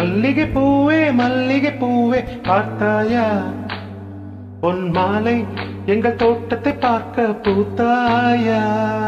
மல்லிகை பூவே மல்லிகை பூவே பார்த்தாயா பொன் மாலை எங்கள் தோட்டத்தை பார்க்க பூத்தாயா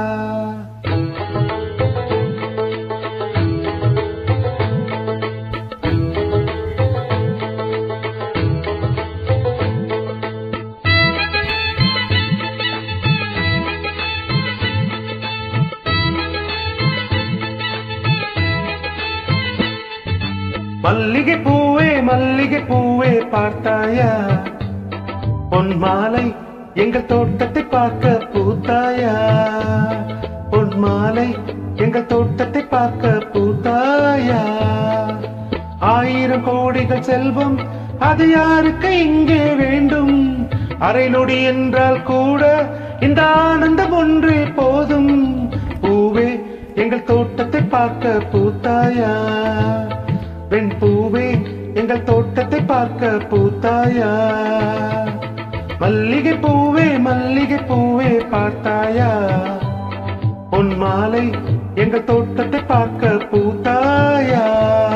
மல்லிகை பூவே மல்லிகை பூவே பார்த்தாயா பொன் மாலை எங்கள் தோட்டத்தை பார்க்க பூத்தாயா பொன் மாலை எங்கள் தோட்டத்தை பார்க்க பூத்தாயா ஆயிரம் கோடிகள் செல்வம் அது யாருக்கு இங்கே வேண்டும் அரை நொடி என்றால் கூட இந்த ஆனந்தம் ஒன்றே போதும் பூவே எங்கள் தோட்டத்தை பார்க்க பூத்தாயா வெண் பூவே எங்கள் தோட்டத்தை பார்க்க பூத்தாயா மல்லிகை பூவே மல்லிகை பூவே பார்த்தாயா பொன் மாலை எங்கள் தோட்டத்தை பார்க்க பூத்தாயா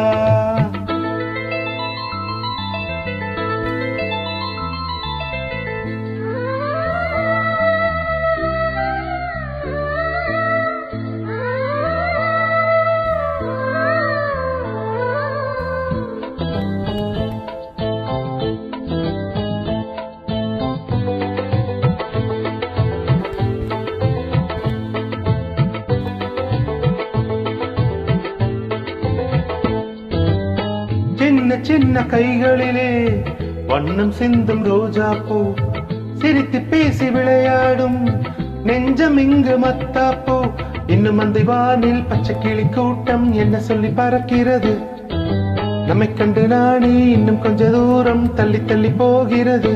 சின்ன சின்ன கைகளிலே வண்ணம் சிந்தும் ரோஜா பூ சிரித்து பேசி விளையாடும் நெஞ்சம் இங்கு மத்தாப்பூ இன்னும் அந்த வானில் பச்சை கிளி கூட்டம் என்ன சொல்லி பறக்கிறது நம்மை கண்டு நாணி இன்னும் கொஞ்ச தூரம் தள்ளி தள்ளி போகிறது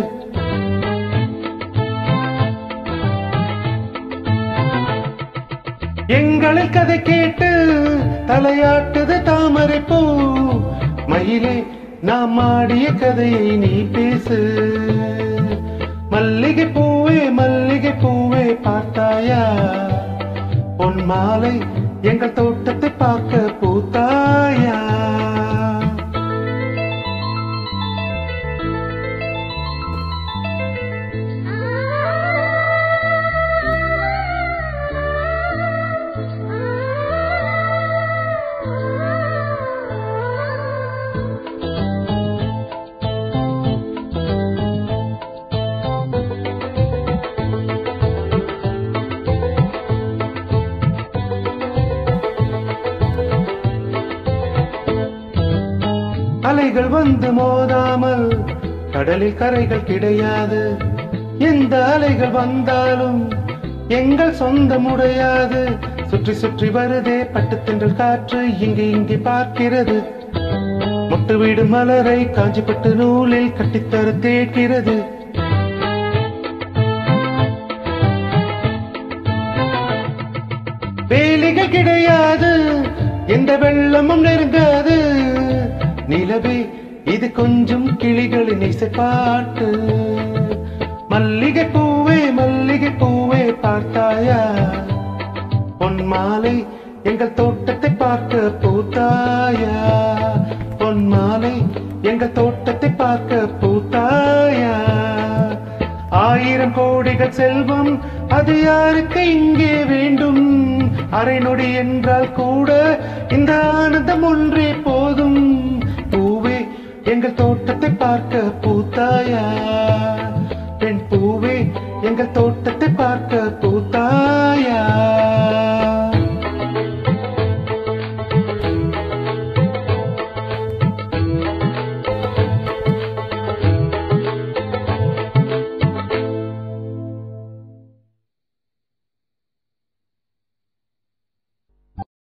எங்களில் கதை கேட்டு தலையாட்டுது தாமரை பூ மயிலே நாம் ஆடிய கதையை நீ பேசு மல்லிகை பூவே மல்லிகை பூவே பார்த்தாயா பொன் மாலை எங்கள் தோட்டத்தை பார்க்க பூத்தாயா அலைகள் வந்து மோதாமல் கடலில் கரைகள் கிடையாது எந்த அலைகள் வந்தாலும் எங்கள் சொந்தமுடையாது சுற்றி சுற்றி வருதே பட்டுத்தென்றல் காற்று இங்கு இங்கே பார்க்கிறது முட்டு வீடு மலரை காஞ்சிப்பட்டு நூலில் கட்டித்தர தேய்க்கிறது வேலிகள் கிடையாது எந்த வெள்ளமும் நெருங்காது நிலவே இது கொஞ்சம் கிளிகளின் இசைப்பாட்டு மல்லிகை பூவே மல்லிகை பூவே பார்த்தாயா பொன் மாலை எங்கள் தோட்டத்தை பார்க்க பூத்தாயா பொன் மாலை எங்கள் தோட்டத்தை பார்க்க பூத்தாயா ஆயிரம் கோடிகள் செல்வம் அது யாருக்கு இங்கே வேண்டும் அரை நொடி என்றால் கூட இந்த ஆனந்தம் ஒன்றே போதும் பூவே எங்கள் தோட்டத்தை பார்க்க பூத்தாயா பெண் பூவே எங்கள் தோட்டத்தை பார்க்க பூ